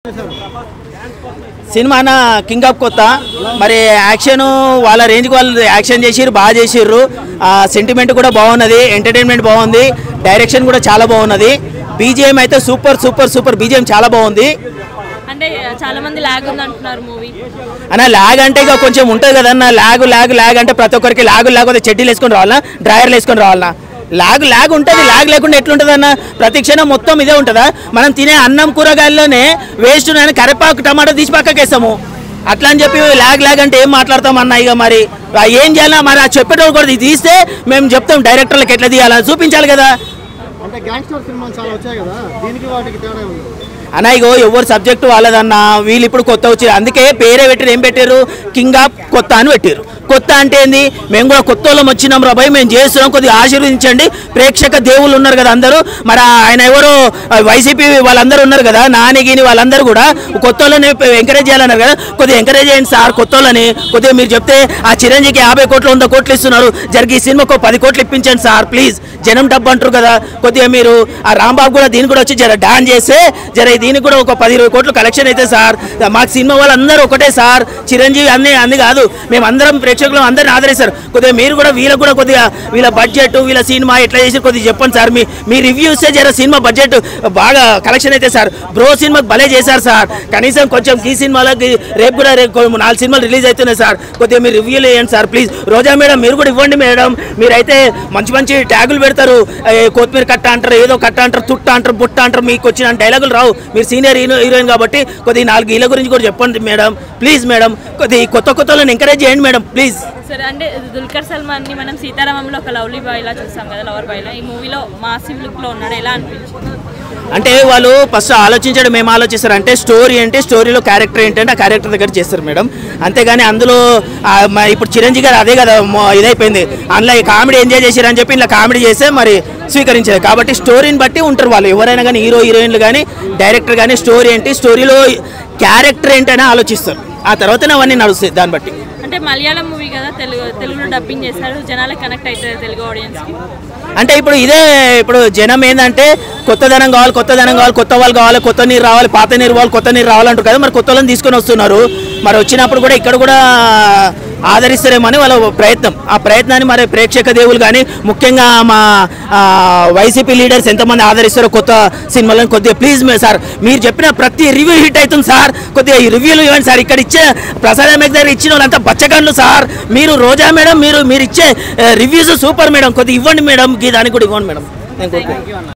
cinema అన్న king of కొత్త మరి యాక్షన్ వాళ్ళ రేంజ్కి వాళ్ళు యాక్షన్ చేసిర్రు బాగా చేసిర్రు సెంటిమెంట్ కూడా బాగున్నది ఎంటర్టైన్మెంట్ బాగుంది డైరెక్షన్ కూడా చాలా బాగున్నది బీజిఎం అయితే సూపర్ సూపర్ సూపర్ బీజిఎం చాలా బాగుంది అంటే చాలా మంది లాగ్ ఉంది అంటున్నారు మూవీ అన్న ల్యాగ్ అంటే ఇక కొంచెం ఉంటుంది కదన్న ల్యాగ్ ల్యాగ్ ల్యాగ్ అంటే ప్రతి ఒక్కరికి ల్యాగ్ లేకపోతే చెడ్డీలు వేసుకొని రావాలా డ్రైయర్లు వేసుకొని రావాలా లాగ్ లాగ్ ఉంటుంది లాగ్ లేకుండా ఎట్లుంటుంది అన్న ప్రతి క్షణం మొత్తం ఇదే ఉంటుందా మనం తినే అన్నం కూరగాయల్లోనే వేస్ట్ అని కరివేపాకు టమాటా తీసి పక్కకి వేస్తాము అట్లా అని చెప్పి లాగ్ లాగ్ అంటే ఏం మాట్లాడతాం అన్న ఇక మరి ఆ ఏం చేయాలా మరి ఆ చెప్పేటోళ్ళు కూడా ఇది తీస్తే మేము చెప్తాం డైరెక్టర్లకు ఎట్లా తీయాలని చూపించాలి కదా అంటే గ్యాంగ్స్టర్ సినిమాలు చాలా వచ్చాయి కదా దీనికి వాటికి తేడా ఉంది అన్న ఇగో ఎవరు సబ్జెక్ట్ వాళ్ళదన్న వీళ్ళు ఇప్పుడు కొత్త వచ్చి అందుకే పేరే పెట్టారు ఏం పెట్టారు కింగ్ ఆఫ్ కొత్త అని పెట్టారు కొత్త అంటే ఏంది మేము కూడా కొత్త వాళ్ళం వచ్చినాం రా భయ్ మేము చేస్తున్నాం కొద్దిగా ఆశీర్వదించండి ప్రేక్షక దేవుళ్ళు ఉన్నారు కదా అందరూ మరి ఆయన ఎవరు వైసీపీ వాళ్ళందరూ ఉన్నారు కదా నానిగిని వాళ్ళందరూ కూడా కొత్త వాళ్ళని ఎంకరేజ్ చేయాలన్నారు కదా కొద్దిగా ఎంకరేజ్ చేయండి సార్ కొత్త వాళ్ళని కొద్దిగా మీరు చెప్తే ఆ చిరంజీకి యాభై కోట్లు వంద కోట్లు ఇస్తున్నారు జరిగి ఈ సినిమాకు ఒక పది కోట్లు ఇప్పించండి సార్ ప్లీజ్ జనం డబ్బు అంటారు కదా కొద్దిగా మీరు ఆ రాంబాబు కూడా దీనికి కూడా వచ్చి జర డాన్ చేస్తే జర దీనికి కూడా ఒక పది ఇరవై కోట్లు కలెక్షన్ అయితే సార్ మాకు సినిమా వాళ్ళందరూ ఒకటే సార్ చిరంజీవి అన్ని అన్ని కాదు మేము అందరం ప్రేక్షకులు అందరిని ఆదరిస్తారు కొద్దిగా మీరు కూడా వీళ్ళకు కూడా కొద్దిగా వీళ్ళ బడ్జెట్ వీళ్ళ సినిమా ఎట్లా చేసి కొద్దిగా చెప్పండి సార్ మీ మీ రివ్యూస్ జర సినిమా బడ్జెట్ బాగా కలెక్షన్ అయితే సార్ బ్రో సినిమాకి భలే చేశారు సార్ కనీసం కొంచెం ఈ సినిమాలకి రేపు కూడా రేపు కొ- నాలుగు సినిమాలు రిలీజ్ అవుతున్నాయి సార్ కొద్దిగా మీరు రివ్యూలు వేయండి సార్ ప్లీజ్ రోజా మేడం మీరు కూడా ఇవ్వండి మేడం మీరైతే మంచి మంచి ట్యాగులు పెడతారు ఏ, కొత్తిమీర కట్ట అంటారు ఏదో కట్ట అంటారు తుట్ట అంటారు బుట్ట అంటారు మీకు వచ్చిన డైలాగులు రావు మీరు సీనియర్ హీరో హీరోయిన్ కాబట్టి కొద్దిగా నాలుగు వీళ్ళ గురించి కూడా చెప్పండి మేడం ప్లీజ్ మేడం కొద్దిగా ఈ కొత్త కొత్త వాళ్ళని ఎంకరేజ్ చేయండి మేడం ప్లీజ్ సరే అంటే దుల్కర్ సల్మాన్ ని మనం సీతారామంలో ఒక లవ్లీ బాయ్ లా చూస్తాం కదా లవర్ బాయ్ లా ఈ మూవీలో మాసివ్ లుక్ లో ఉన్నాడు ఎలా అనిపించింది అంటే వాళ్ళు ఫస్ట్ ఆలోచించడం మేము ఆలోచిస్తారు అంటే స్టోరీ అంటే స్టోరీలో క్యారెక్టర్ ఏంటంటే ఆ క్యారెక్టర్ దగ్గర చేస్తారు మేడం అంతేగాని అందులో ఆ, మ- ఇప్పుడు చిరంజీవి గారు అదే కదా మొ- ఇదైపోయింది అందులో ఈ కామెడీ ఎంజాయ్ చేశారని చెప్పి ఇలా కామెడీ చేస్తే మరి స్వీకరించారు కాబట్టి స్టోరీని బట్టి ఉంటారు వాళ్ళు ఎవరైనా కానీ హీరో హీరోయిన్లు కానీ డైరెక్టర్ కానీ స్టోరీ ఏంటి స్టోరీలో క్యారెక్టర్ ఏంటని ఆలోచిస్తారు ఆ తర్వాతనే అవన్నీ నడుస్తాయి దాన్ని బట్టి అంటే మలయాళం మూవీ కదా తెలుగు తెలుగులో డబ్బింగ్ చేశారు జనాలకు కనెక్ట్ అవుతుంది తెలుగు ఆడియన్స్ కి అంటే ఇప్పుడు ఇదే ఇప్పుడు జనం ఏంటంటే కొత్తదనం కావాలి కొత్తదనం కావాలి కొత్త వాళ్ళు కావాలి కొత్త నీరు రావాలి పాత నీరు కావాలి కొత్త నీరు రావాలంటారు కదా మరి కొత్త వాళ్ళని తీసుకొని వస్తున్నారు మరి వచ్చినప్పుడు కూడా ఇక్కడ కూడా ఆదరిస్తారేమని వాళ్ళ ప్రయత్నం ఆ ప్రయత్నాన్ని మరి ప్రేక్షక దేవులు కానీ ముఖ్యంగా మా ఆ, వైసీపీ లీడర్స్ ఎంతమంది ఆదరిస్తారో కొత్త సినిమాలను కొద్దిగా ప్లీజ్ సార్ మీరు చెప్పిన ప్రతి రివ్యూ హిట్ అవుతుంది సార్ కొద్దిగా ఈ రివ్యూలు ఇవ్వండి సార్ ఇక్కడ ఇచ్చే ప్రసాద్ ఎంఎస్ దగ్గర ఇచ్చిన వాళ్ళంతా బచ్చగండ్లు సార్ మీరు రోజా మేడం మీరు మీరు ఇచ్చే రివ్యూస్ సూపర్ మేడం కొద్దిగా ఇవ్వండి మేడం ఈ దానికి కూడా ఇవ్వండి మేడం నేను కోరుకుంటున్నాను